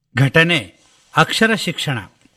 ಘಟನೆ ಅಕ್ಷರ ಶಿಕ್ಷಣ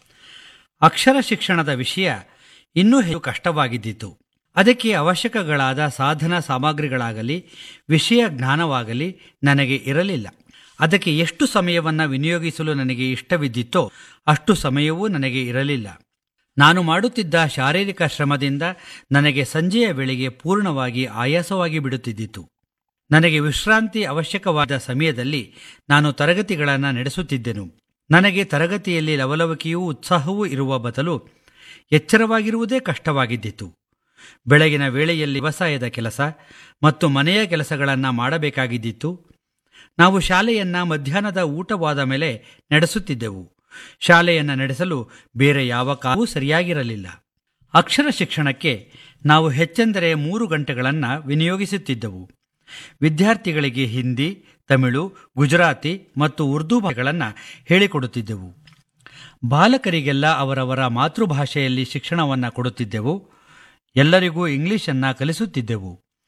ಅಕ್ಷರ ಶಿಕ್ಷಣದ ವಿಷಯ ಇನ್ನೂ ಹೆಚ್ಚು ಕಷ್ಟವಾಗಿದ್ದಿತು ಅದಕ್ಕೆ ಅವಶ್ಯಕಗಳಾದ ಸಾಧನ ಸಾಮಗ್ರಿಗಳಾಗಲಿ ವಿಷಯ ಜ್ಞಾನವಾಗಲಿ ನನಗೆ ಇರಲಿಲ್ಲ ಅದಕ್ಕೆ ಎಷ್ಟು ಸಮಯವನ್ನು ವಿನಿಯೋಗಿಸಲು ನನಗೆ ಇಷ್ಟವಿದ್ದಿತ್ತೋ ಅಷ್ಟು ಸಮಯವೂ ನನಗೆ ಇರಲಿಲ್ಲ ನಾನು ಮಾಡುತ್ತಿದ್ದ ಶಾರೀರಿಕ ಶ್ರಮದಿಂದ ನನಗೆ ಸಂಜೆಯ ವೇಳೆಗೆ ಪೂರ್ಣವಾಗಿ ಆಯಾಸವಾಗಿ ಬಿಡುತ್ತಿದ್ದಿತು ನನಗೆ ವಿಶ್ರಾಂತಿ ಅವಶ್ಯಕವಾದ ಸಮಯದಲ್ಲಿ ನಾನು ತರಗತಿಗಳನ್ನು ನಡೆಸುತ್ತಿದ್ದೆನು ನನಗೆ ತರಗತಿಯಲ್ಲಿ ಲವಲವಿಕೆಯೂ ಉತ್ಸಾಹವೂ ಇರುವ ಬದಲು ಎಚ್ಚರವಾಗಿರುವುದೇ ಕಷ್ಟವಾಗಿದ್ದಿತು ಬೆಳಗಿನ ವೇಳೆಯಲ್ಲಿ ವ್ಯವಸಾಯದ ಕೆಲಸ ಮತ್ತು ಮನೆಯ ಕೆಲಸಗಳನ್ನು ಮಾಡಬೇಕಾಗಿದ್ದಿತ್ತು ನಾವು ಶಾಲೆಯನ್ನ ಮಧ್ಯಾಹ್ನದ ಊಟವಾದ ಮೇಲೆ ನಡೆಸುತ್ತಿದ್ದೆವು ಶಾಲೆಯನ್ನು ನಡೆಸಲು ಬೇರೆ ಯಾವ ಕಾಲವೂ ಸರಿಯಾಗಿರಲಿಲ್ಲ ಅಕ್ಷರ ಶಿಕ್ಷಣಕ್ಕೆ ನಾವು ಹೆಚ್ಚೆಂದರೆ ಮೂರು ಗಂಟೆಗಳನ್ನು ವಿನಿಯೋಗಿಸುತ್ತಿದ್ದೆವು ವಿದ್ಯಾರ್ಥಿಗಳಿಗೆ ಹಿಂದಿ ತಮಿಳು ಗುಜರಾತಿ ಮತ್ತು ಉರ್ದು ಭಾಷೆಗಳನ್ನು ಹೇಳಿಕೊಡುತ್ತಿದ್ದೆವು ಬಾಲಕರಿಗೆಲ್ಲ ಅವರವರ ಮಾತೃಭಾಷೆಯಲ್ಲಿ ಶಿಕ್ಷಣವನ್ನು ಕೊಡುತ್ತಿದ್ದೆವು ಎಲ್ಲರಿಗೂ ಇಂಗ್ಲಿಷನ್ನು ಕಲಿಸುತ್ತಿದ್ದೆವು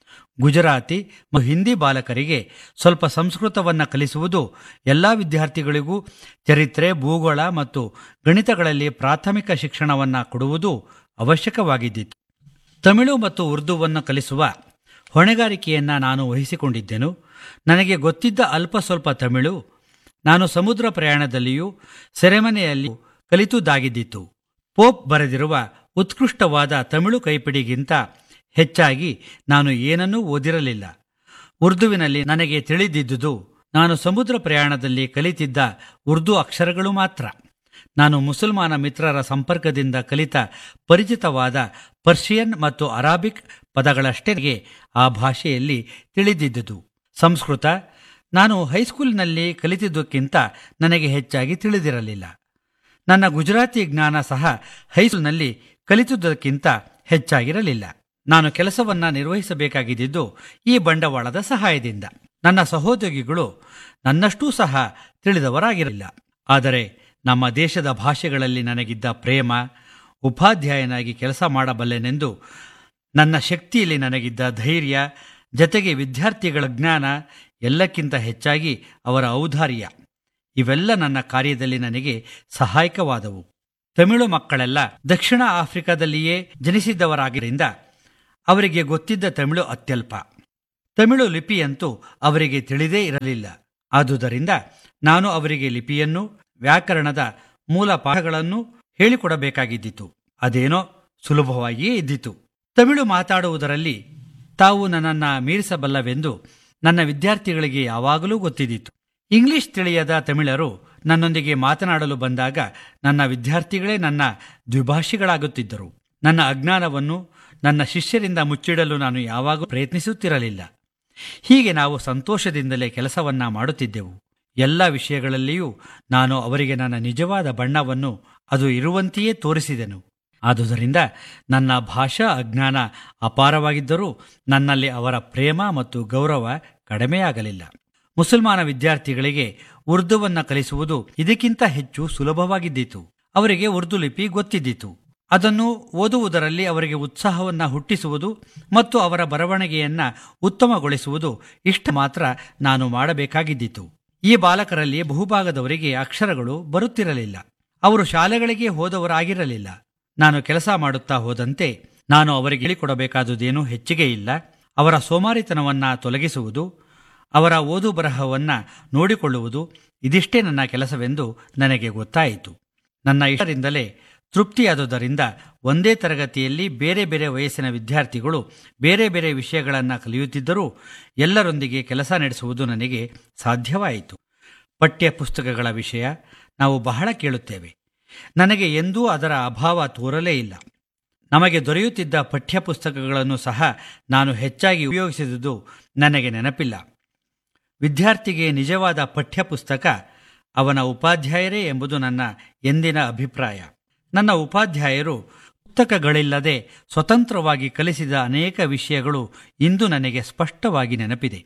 ಗುಜರಾತಿ ಮತ್ತು ಹಿಂದಿ ಬಾಲಕರಿಗೆ ಸ್ವಲ್ಪ ಸಂಸ್ಕೃತವನ್ನು ಕಲಿಸುವುದು ಎಲ್ಲ ವಿದ್ಯಾರ್ಥಿಗಳಿಗೂ ಚರಿತ್ರೆ ಭೂಗೋಳ ಮತ್ತು ಗಣಿತಗಳಲ್ಲಿ ಪ್ರಾಥಮಿಕ ಶಿಕ್ಷಣವನ್ನು ಕೊಡುವುದು ಅವಶ್ಯಕವಾಗಿದ್ದಿತು ತಮಿಳು ಮತ್ತು ಉರ್ದುವನ್ನು ಕಲಿಸುವ ಹೊಣೆಗಾರಿಕೆಯನ್ನು ನಾನು ವಹಿಸಿಕೊಂಡಿದ್ದೆನು ನನಗೆ ಗೊತ್ತಿದ್ದ ಅಲ್ಪ ಸ್ವಲ್ಪ ತಮಿಳು ನಾನು ಸಮುದ್ರ ಪ್ರಯಾಣದಲ್ಲಿಯೂ ಸೆರೆಮನೆಯಲ್ಲಿ ಕಲಿತುದಾಗಿದ್ದಿತ್ತು ಪೋಪ್ ಬರೆದಿರುವ ಉತ್ಕೃಷ್ಟವಾದ ತಮಿಳು ಕೈಪಿಡಿಗಿಂತ ಹೆಚ್ಚಾಗಿ ನಾನು ಏನನ್ನೂ ಓದಿರಲಿಲ್ಲ ಉರ್ದುವಿನಲ್ಲಿ ನನಗೆ ತಿಳಿದಿದ್ದುದು ನಾನು ಸಮುದ್ರ ಪ್ರಯಾಣದಲ್ಲಿ ಕಲಿತಿದ್ದ ಉರ್ದು ಅಕ್ಷರಗಳು ಮಾತ್ರ ನಾನು ಮುಸಲ್ಮಾನ ಮಿತ್ರರ ಸಂಪರ್ಕದಿಂದ ಕಲಿತ ಪರಿಚಿತವಾದ ಪರ್ಷಿಯನ್ ಮತ್ತು ಅರಾಬಿಕ್ ಪದಗಳಷ್ಟೇ ನನಗೆ ಆ ಭಾಷೆಯಲ್ಲಿ ತಿಳಿದಿದ್ದುದು ಸಂಸ್ಕೃತ ನಾನು ಹೈಸ್ಕೂಲ್ನಲ್ಲಿ ಕಲಿತಿದ್ದಕ್ಕಿಂತ ನನಗೆ ಹೆಚ್ಚಾಗಿ ತಿಳಿದಿರಲಿಲ್ಲ ನನ್ನ ಗುಜರಾತಿ ಜ್ಞಾನ ಸಹ ಹೈಸ್ಕೂಲ್ನಲ್ಲಿ ಕಲಿತುದಕ್ಕಿಂತ ಹೆಚ್ಚಾಗಿರಲಿಲ್ಲ ನಾನು ಕೆಲಸವನ್ನ ನಿರ್ವಹಿಸಬೇಕಾಗಿದ್ದು ಈ ಬಂಡವಾಳದ ಸಹಾಯದಿಂದ ನನ್ನ ಸಹೋದ್ಯೋಗಿಗಳು ನನ್ನಷ್ಟೂ ಸಹ ತಿಳಿದವರಾಗಿರಲಿಲ್ಲ ಆದರೆ ನಮ್ಮ ದೇಶದ ಭಾಷೆಗಳಲ್ಲಿ ನನಗಿದ್ದ ಪ್ರೇಮ ಉಪಾಧ್ಯಾಯನಾಗಿ ಕೆಲಸ ಮಾಡಬಲ್ಲೆನೆಂದು ನನ್ನ ಶಕ್ತಿಯಲ್ಲಿ ನನಗಿದ್ದ ಧೈರ್ಯ ಜತೆಗೆ ವಿದ್ಯಾರ್ಥಿಗಳ ಜ್ಞಾನ ಎಲ್ಲಕ್ಕಿಂತ ಹೆಚ್ಚಾಗಿ ಅವರ ಔದಾರ್ಯ ಇವೆಲ್ಲ ನನ್ನ ಕಾರ್ಯದಲ್ಲಿ ನನಗೆ ಸಹಾಯಕವಾದವು ತಮಿಳು ಮಕ್ಕಳೆಲ್ಲ ದಕ್ಷಿಣ ಆಫ್ರಿಕಾದಲ್ಲಿಯೇ ಜನಿಸಿದ್ದವರಾಗಿದ್ದರಿಂದ ಅವರಿಗೆ ಗೊತ್ತಿದ್ದ ತಮಿಳು ಅತ್ಯಲ್ಪ ತಮಿಳು ಲಿಪಿಯಂತೂ ಅವರಿಗೆ ತಿಳಿದೇ ಇರಲಿಲ್ಲ ಆದುದರಿಂದ ನಾನು ಅವರಿಗೆ ಲಿಪಿಯನ್ನು ವ್ಯಾಕರಣದ ಮೂಲ ಪಾಠಗಳನ್ನು ಹೇಳಿಕೊಡಬೇಕಾಗಿದ್ದಿತು ಅದೇನೋ ಸುಲಭವಾಗಿಯೇ ಇದ್ದಿತು ತಮಿಳು ಮಾತಾಡುವುದರಲ್ಲಿ ತಾವು ನನ್ನನ್ನು ಮೀರಿಸಬಲ್ಲವೆಂದು ನನ್ನ ವಿದ್ಯಾರ್ಥಿಗಳಿಗೆ ಯಾವಾಗಲೂ ಗೊತ್ತಿದ್ದಿತು ಇಂಗ್ಲಿಷ್ ತಿಳಿಯದ ತಮಿಳರು ನನ್ನೊಂದಿಗೆ ಮಾತನಾಡಲು ಬಂದಾಗ ನನ್ನ ವಿದ್ಯಾರ್ಥಿಗಳೇ ನನ್ನ ದ್ವಿಭಾಷಿಗಳಾಗುತ್ತಿದ್ದರು ನನ್ನ ಅಜ್ಞಾನವನ್ನು ನನ್ನ ಶಿಷ್ಯರಿಂದ ಮುಚ್ಚಿಡಲು ನಾನು ಯಾವಾಗೂ ಪ್ರಯತ್ನಿಸುತ್ತಿರಲಿಲ್ಲ ಹೀಗೆ ನಾವು ಸಂತೋಷದಿಂದಲೇ ಕೆಲಸವನ್ನ ಮಾಡುತ್ತಿದ್ದೆವು ಎಲ್ಲ ವಿಷಯಗಳಲ್ಲಿಯೂ ನಾನು ಅವರಿಗೆ ನನ್ನ ನಿಜವಾದ ಬಣ್ಣವನ್ನು ಅದು ಇರುವಂತೆಯೇ ತೋರಿಸಿದೆನು ಆದುದರಿಂದ ನನ್ನ ಭಾಷಾ ಅಜ್ಞಾನ ಅಪಾರವಾಗಿದ್ದರೂ ನನ್ನಲ್ಲಿ ಅವರ ಪ್ರೇಮ ಮತ್ತು ಗೌರವ ಕಡಿಮೆಯಾಗಲಿಲ್ಲ ಮುಸಲ್ಮಾನ ವಿದ್ಯಾರ್ಥಿಗಳಿಗೆ ಉರ್ದುವನ್ನ ಕಲಿಸುವುದು ಇದಕ್ಕಿಂತ ಹೆಚ್ಚು ಸುಲಭವಾಗಿದ್ದಿತು ಅವರಿಗೆ ಉರ್ದು ಲಿಪಿ ಗೊತ್ತಿದ್ದಿತು ಅದನ್ನು ಓದುವುದರಲ್ಲಿ ಅವರಿಗೆ ಉತ್ಸಾಹವನ್ನ ಹುಟ್ಟಿಸುವುದು ಮತ್ತು ಅವರ ಬರವಣಿಗೆಯನ್ನ ಉತ್ತಮಗೊಳಿಸುವುದು ಇಷ್ಟ ಮಾತ್ರ ನಾನು ಮಾಡಬೇಕಾಗಿದ್ದಿತು ಈ ಬಾಲಕರಲ್ಲಿ ಬಹುಭಾಗದವರಿಗೆ ಅಕ್ಷರಗಳು ಬರುತ್ತಿರಲಿಲ್ಲ ಅವರು ಶಾಲೆಗಳಿಗೆ ಹೋದವರಾಗಿರಲಿಲ್ಲ ನಾನು ಕೆಲಸ ಮಾಡುತ್ತಾ ಹೋದಂತೆ ನಾನು ಅವರಿಗೆ ಹೇಳಿಕೊಡಬೇಕಾದುದೇನೂ ಹೆಚ್ಚಿಗೆ ಇಲ್ಲ ಅವರ ಸೋಮಾರಿತನವನ್ನ ತೊಲಗಿಸುವುದು ಅವರ ಓದು ಬರಹವನ್ನ ನೋಡಿಕೊಳ್ಳುವುದು ಇದಿಷ್ಟೇ ನನ್ನ ಕೆಲಸವೆಂದು ನನಗೆ ಗೊತ್ತಾಯಿತು ನನ್ನ ಇಷ್ಟರಿಂದಲೇ ತೃಪ್ತಿಯಾದುದರಿಂದ ಒಂದೇ ತರಗತಿಯಲ್ಲಿ ಬೇರೆ ಬೇರೆ ವಯಸ್ಸಿನ ವಿದ್ಯಾರ್ಥಿಗಳು ಬೇರೆ ಬೇರೆ ವಿಷಯಗಳನ್ನು ಕಲಿಯುತ್ತಿದ್ದರೂ ಎಲ್ಲರೊಂದಿಗೆ ಕೆಲಸ ನಡೆಸುವುದು ನನಗೆ ಸಾಧ್ಯವಾಯಿತು ಪಠ್ಯ ಪುಸ್ತಕಗಳ ವಿಷಯ ನಾವು ಬಹಳ ಕೇಳುತ್ತೇವೆ ನನಗೆ ಎಂದೂ ಅದರ ಅಭಾವ ತೋರಲೇ ಇಲ್ಲ ನಮಗೆ ದೊರೆಯುತ್ತಿದ್ದ ಪಠ್ಯ ಪುಸ್ತಕಗಳನ್ನು ಸಹ ನಾನು ಹೆಚ್ಚಾಗಿ ಉಪಯೋಗಿಸಿದುದು ನನಗೆ ನೆನಪಿಲ್ಲ ವಿದ್ಯಾರ್ಥಿಗೆ ನಿಜವಾದ ಪಠ್ಯ ಪುಸ್ತಕ ಅವನ ಉಪಾಧ್ಯಾಯರೇ ಎಂಬುದು ನನ್ನ ಎಂದಿನ ಅಭಿಪ್ರಾಯ ನನ್ನ ಉಪಾಧ್ಯಾಯರು ಪುಸ್ತಕಗಳಿಲ್ಲದೆ ಸ್ವತಂತ್ರವಾಗಿ ಕಲಿಸಿದ ಅನೇಕ ವಿಷಯಗಳು ಇಂದು ನನಗೆ ಸ್ಪಷ್ಟವಾಗಿ ನೆನಪಿದೆ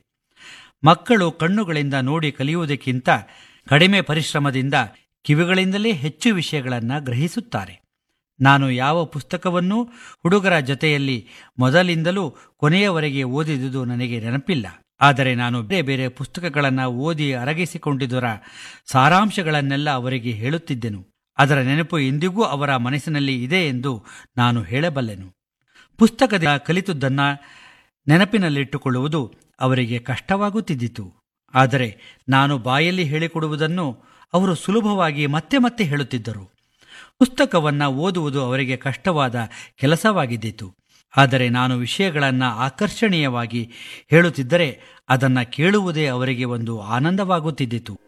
ಮಕ್ಕಳು ಕಣ್ಣುಗಳಿಂದ ನೋಡಿ ಕಲಿಯುವುದಕ್ಕಿಂತ ಕಡಿಮೆ ಪರಿಶ್ರಮದಿಂದ ಕಿವಿಗಳಿಂದಲೇ ಹೆಚ್ಚು ವಿಷಯಗಳನ್ನು ಗ್ರಹಿಸುತ್ತಾರೆ ನಾನು ಯಾವ ಪುಸ್ತಕವನ್ನೂ ಹುಡುಗರ ಜೊತೆಯಲ್ಲಿ ಮೊದಲಿಂದಲೂ ಕೊನೆಯವರೆಗೆ ಓದಿದುದು ನನಗೆ ನೆನಪಿಲ್ಲ ಆದರೆ ನಾನು ಬೇರೆ ಬೇರೆ ಪುಸ್ತಕಗಳನ್ನು ಓದಿ ಅರಗಿಸಿಕೊಂಡಿದ್ದರ ಸಾರಾಂಶಗಳನ್ನೆಲ್ಲ ಅವರಿಗೆ ಹೇಳುತ್ತಿದ್ದೆನು ಅದರ ನೆನಪು ಇಂದಿಗೂ ಅವರ ಮನಸ್ಸಿನಲ್ಲಿ ಇದೆ ಎಂದು ನಾನು ಹೇಳಬಲ್ಲೆನು ಪುಸ್ತಕದ ಕಲಿತುದನ್ನ ನೆನಪಿನಲ್ಲಿಟ್ಟುಕೊಳ್ಳುವುದು ಅವರಿಗೆ ಕಷ್ಟವಾಗುತ್ತಿದ್ದಿತು ಆದರೆ ನಾನು ಬಾಯಲ್ಲಿ ಹೇಳಿಕೊಡುವುದನ್ನು ಅವರು ಸುಲಭವಾಗಿ ಮತ್ತೆ ಮತ್ತೆ ಹೇಳುತ್ತಿದ್ದರು ಪುಸ್ತಕವನ್ನು ಓದುವುದು ಅವರಿಗೆ ಕಷ್ಟವಾದ ಕೆಲಸವಾಗಿದ್ದಿತು ಆದರೆ ನಾನು ವಿಷಯಗಳನ್ನು ಆಕರ್ಷಣೀಯವಾಗಿ ಹೇಳುತ್ತಿದ್ದರೆ ಅದನ್ನು ಕೇಳುವುದೇ ಅವರಿಗೆ ಒಂದು ಆನಂದವಾಗುತ್ತಿದ್ದಿತು